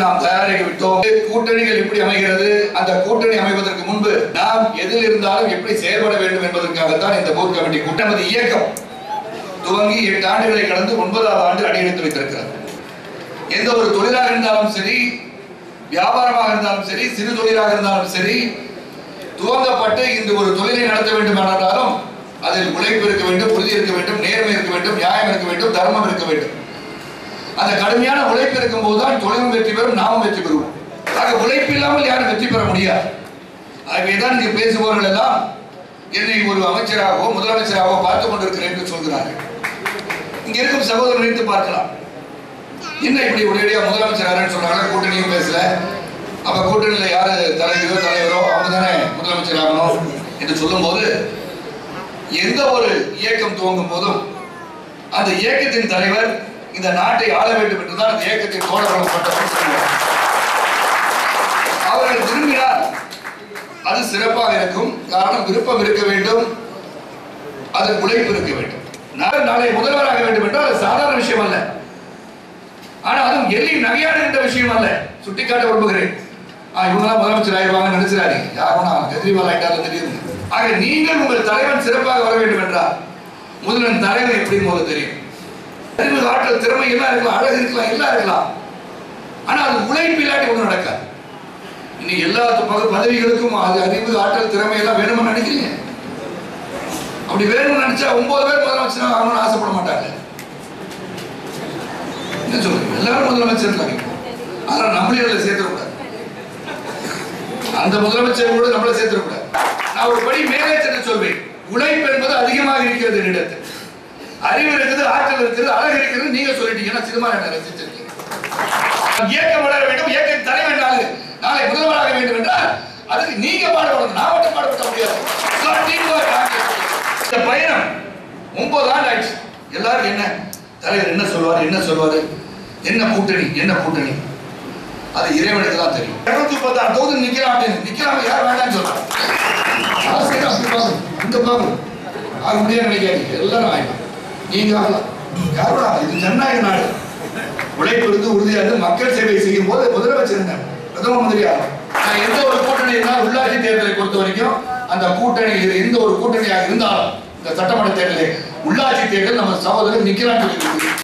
நாம் தயாராகி விட்டோம் கூட்டணிகள் எப்படி அமைகிறது அந்த கூட்டணி அமைவதற்கு முன்பு நாம் எதில் இருந்தாலும் எப்படி செயல்பட வேண்டும் என்பதற்காகத்தான் இந்த பூத் கமிட்டி கூட்டம் நமது இயக்கம் துவங்கி எட்டு ஆண்டுகளை கடந்து ஒன்பதாவது ஆண்டு அடியெடுத்து வைத்திருக்கிறது எந்த ஒரு தொழிலாக இருந்தாலும் சரி வியாபாரமாக இருந்தாலும் சரி சிறு தொழிலாக இருந்தாலும் சரி துவங்கப்பட்டு இன்று ஒரு தொழிலை நடத்த வேண்டும் என்றாலும் அதில் உழைப்பு இருக்க வேண்டும் உறுதி இருக்க வேண்டும் நேர்மை இருக்க வேண்டும் நியாயம் இருக்க வேண்டும் தர்மம் இருக்க வேண்டும் அந்த கடுமையான உழைப்பு இருக்கும் போதுதான் தொழிலும் வெற்றி பெறும் நாமும் வெற்றி பெறுவோம் ஆக உழைப்பு இல்லாமல் யாரும் வெற்றி பெற முடியாது ஆகவேதான் இங்கு பேசுபவர்கள் எல்லாம் என்னை ஒரு அமைச்சராகவோ முதலமைச்சராகவோ பார்த்துக் கொண்டிருக்கிறேன் என்று சொல்கிறார்கள் இங்க இருக்கும் சகோதரர் நினைத்து பார்க்கலாம் என்ன இப்படி ஒரேடியா முதலமைச்சர் சொல்றாங்க கூட்டணியும் பேசல அப்ப கூட்டணியில யாரு தலைவரோ தலைவரோ அவங்க தானே முதலமைச்சர் ஆகணும் என்று சொல்லும்போது எந்த ஒரு இயக்கம் துவங்கும் போதும் அந்த இயக்கத்தின் தலைவர் இந்த நாட்டை ஆள வேண்டும் என்றுதான் அந்த இயக்கத்தின் தோழர்களும் சொல்லுவார் அவர்கள் விரும்பினால் அது சிறப்பாக இருக்கும் காரணம் விருப்பம் இருக்க வேண்டும் அதன் உழைப்பு இருக்க வேண்டும் நான் நாளை முதல்வராக வேண்டும் என்றால் அது சாதாரண விஷயம் அல்ல ஆனா அதுவும் எள்ளி நகையாடுகின்ற விஷயம் அல்ல சுட்டிக்காட்ட விரும்புகிறேன் ஆ, இவங்கெல்லாம் முதலமைச்சர் ஆயிடுவாங்க நினைச்சிடாரு யாரும் நான் கெஜ்ரிவால் ஆயிட்டாலும் தெரியும் ஆக நீங்கள் உங்கள் தலைவன் சிறப்பாக வர வேண்டும் என்றால் முதலின் தலைவன் எப்படி முதல்ல தெரியும் அறிவு ஆற்றல் திறமை எல்லாம் இருக்கலாம் அழகு இருக்கலாம் எல்லாம் இருக்கலாம் ஆனா அது உழைப்பு இல்லாட்டி ஒன்றும் நடக்காது இன்னைக்கு எல்லா பத- பதவிகளுக்கும் அது அறிவு ஆற்றல் திறமை எல்லாம் வேணும்னு நினைக்கிறீங்க அப்படி வேணும்னு நினைச்சா ஒன்பது பேர் முதலமைச்சர் ஆகணும்னு ஆசைப்பட மாட்டாங்க என்ன சொல்றீங்க எல்லாரும் முதலமைச்சர் இருக்காங்க அதனால நம்மளையும் அதில் சேர்த்துடக்கூடாது அந்த முதலமைச்சர் கூட நம்மளை சேர்த்துடக்கூடாது நான் ஒரு படி மேலே சென்று சொல்வேன் உழைப்பு என்பது அதிகமாக இருக்கிறது என்னிடத்தில் அறிவு இருக்குது ஆற்றல் இருக்குது அழகு இருக்குது நீங்க சொல்லிட்டீங்கன்னா சினிமா என்ன ரசிச்சிருக்கீங்க இயக்கம் வளர வேண்டும் இயக்க தலைவன் நாளை நாளை முதல்வராக வேண்டும் என்றால் அதுக்கு நீங்க பாடுபடணும் நான் மட்டும் பாடுபட முடியாது So, teamwork ஆகிய- இந்த பயணம் ஒன்பது ஆண்டு ஆயிடுச்சு எல்லாரும் என்ன தலைவர் என்ன சொல்வார் என்ன சொல்வாரு என்ன கூட்டணி என்ன கூட்டணி அது இறைவனுக்கு தான் தெரியும் இருநூத்தி முப்பத்தாறு தொகுதி நிக்கலாம் அப்படின்னு நிக்கலாம் யார் வேண்டாம்னு சொல்றாங்க யார் செய்யறா அப்படி பாக்கணும் இந்த பாக்கணும் ஆக முடியாது நினைக்காதீங்க எல்லாரும் ஆயிடும் நீங்க ஆகலாம் யாரோட இது ஜனநாயக நாடு உழைப்பு இருந்து உறுதியா இருந்து மக்கள் சேவை செய்யும் போது முதலமைச்சர் என்ன பிரதம மந்திரி ஆகும் நான் எந்த ஒரு கூட்டணி இருந்தாலும் உள்ளாட்சி தேர்தலை பொறுத்த வரைக்கும் அந்த கூட்டணி இது எந்த ஒரு கூட்டணியாக இருந்தாலும் இந்த சட்டமன்ற தேர்தலில் உள்ளாட்சி தேர்தல் நம்ம சகோதரர் நிக்கிறான்னு சொல்லி